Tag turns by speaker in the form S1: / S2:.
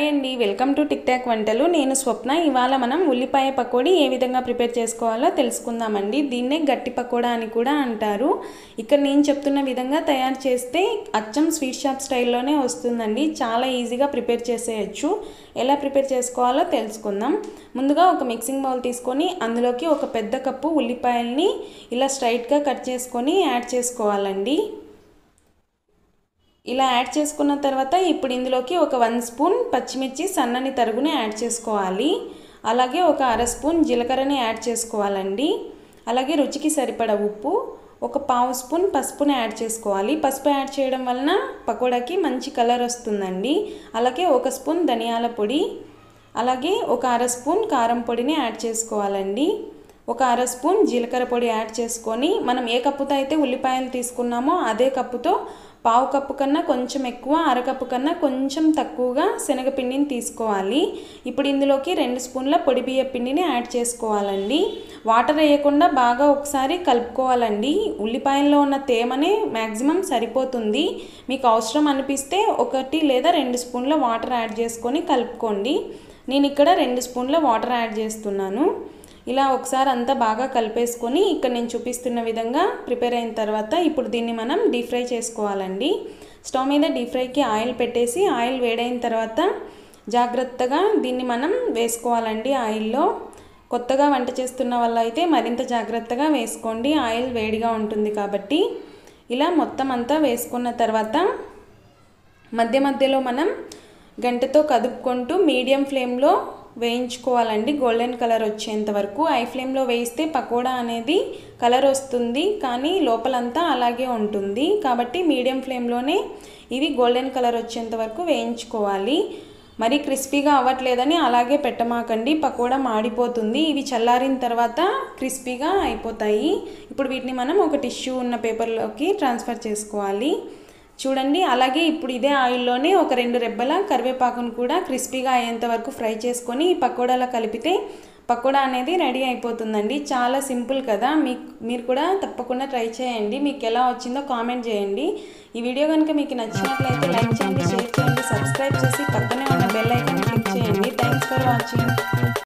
S1: అండి welcome to tick talk వంటలు నేను స్వప్న ఇవాళ మనం ఉల్లిపాయ పకోడీ ఏ విధంగా ప్రిపేర్ చేసుకోవాలో తెలుసుకుందామండి దీన్నే గట్టి పకోడా అని కూడా అంటారు ఇక్కడ నేను చెప్తున్న విధంగా తయారు చేస్తే అచ్చం స్వీట్ షాప్ స్టైల్లోనే వస్తుందండి చాలా ఈజీగా ప్రిపేర్ చేసేయచ్చు ఎలా ప్రిపేర్ చేసుకోవాలో తెలుసుకుందాం ముందుగా ఒక మిక్సింగ్ బౌల్ తీసుకొని అందులోకి ఒక పెద్ద కప్పు ఉల్లిపాయల్ని ఇలా స్ట్రైట్గా కట్ చేసుకొని యాడ్ చేసుకోవాలండి ఇలా యాడ్ చేసుకున్న తర్వాత ఇప్పుడు ఇందులోకి ఒక వన్ స్పూన్ పచ్చిమిర్చి సన్నని తరుగుని యాడ్ చేసుకోవాలి అలాగే ఒక అర స్పూన్ జీలకర్రని యాడ్ చేసుకోవాలండి అలాగే రుచికి సరిపడ ఉప్పు ఒక పావు స్పూన్ పసుపుని యాడ్ చేసుకోవాలి పసుపు యాడ్ చేయడం వలన పకోడాకి మంచి కలర్ వస్తుందండి అలాగే ఒక స్పూన్ ధనియాల పొడి అలాగే ఒక అర స్పూన్ కారం పొడిని యాడ్ చేసుకోవాలండి ఒక అర స్పూన్ జీలకర్ర పొడి యాడ్ చేసుకొని మనం ఏ కప్పుతో అయితే ఉల్లిపాయలు తీసుకున్నామో అదే కప్పుతో పావు కప్పు కన్నా కొంచెం ఎక్కువ అరకప్పు కన్నా కొంచెం తక్కువగా శనగపిండిని తీసుకోవాలి ఇప్పుడు ఇందులోకి రెండు స్పూన్ల పొడి బియ్య పిండిని యాడ్ చేసుకోవాలండి వాటర్ వేయకుండా బాగా ఒకసారి కలుపుకోవాలండి ఉల్లిపాయల్లో ఉన్న తేమనే మ్యాక్సిమం సరిపోతుంది మీకు అవసరం అనిపిస్తే ఒకటి లేదా రెండు స్పూన్ల వాటర్ యాడ్ చేసుకొని కలుపుకోండి నేను ఇక్కడ రెండు స్పూన్ల వాటర్ యాడ్ చేస్తున్నాను ఇలా ఒకసారి అంతా బాగా కలిపేసుకొని ఇక్కడ నేను చూపిస్తున్న విధంగా ప్రిపేర్ అయిన తర్వాత ఇప్పుడు దీన్ని మనం డీప్ ఫ్రై చేసుకోవాలండి స్టవ్ మీద డీప్ ఫ్రైకి ఆయిల్ పెట్టేసి ఆయిల్ వేడైన తర్వాత జాగ్రత్తగా దీన్ని మనం వేసుకోవాలండి ఆయిల్లో కొత్తగా వంట చేస్తున్న వల్ల అయితే మరింత జాగ్రత్తగా వేసుకోండి ఆయిల్ వేడిగా ఉంటుంది కాబట్టి ఇలా మొత్తం అంతా వేసుకున్న తర్వాత మధ్య మధ్యలో మనం గంటతో కదుపుకుంటూ మీడియం ఫ్లేమ్లో వేయించుకోవాలండి గోల్డెన్ కలర్ వచ్చేంత వరకు ఐ ఫ్లేమ్లో వేయిస్తే పకోడా అనేది కలర్ వస్తుంది కానీ లోపలంతా అలాగే ఉంటుంది కాబట్టి మీడియం ఫ్లేమ్లోనే ఇవి గోల్డెన్ కలర్ వచ్చేంత వరకు వేయించుకోవాలి మరి క్రిస్పీగా అవ్వట్లేదని అలాగే పెట్టమాకండి పకోడా మాడిపోతుంది ఇవి చల్లారిన తర్వాత క్రిస్పీగా అయిపోతాయి ఇప్పుడు వీటిని మనం ఒక టిష్యూ ఉన్న పేపర్లోకి ట్రాన్స్ఫర్ చేసుకోవాలి చూడండి అలాగే ఇప్పుడు ఇదే ఆయిల్లోనే ఒక రెండు రెబ్బల కరివేపాకును కూడా క్రిస్పీగా అయ్యేంత వరకు ఫ్రై చేసుకొని ఈ పకోడాలో కలిపితే పకోడా అనేది రెడీ అయిపోతుందండి చాలా సింపుల్ కదా మీకు మీరు కూడా తప్పకుండా ట్రై చేయండి మీకు ఎలా వచ్చిందో కామెంట్ చేయండి ఈ వీడియో కనుక మీకు నచ్చినట్లయితే లైక్ చేయండి షేర్ చేయండి సబ్స్క్రైబ్ చేసి పక్కనే ఉన్న బెల్ ఐకాన్ క్లిక్ చేయండి థ్యాంక్స్ ఫర్ వాచింగ్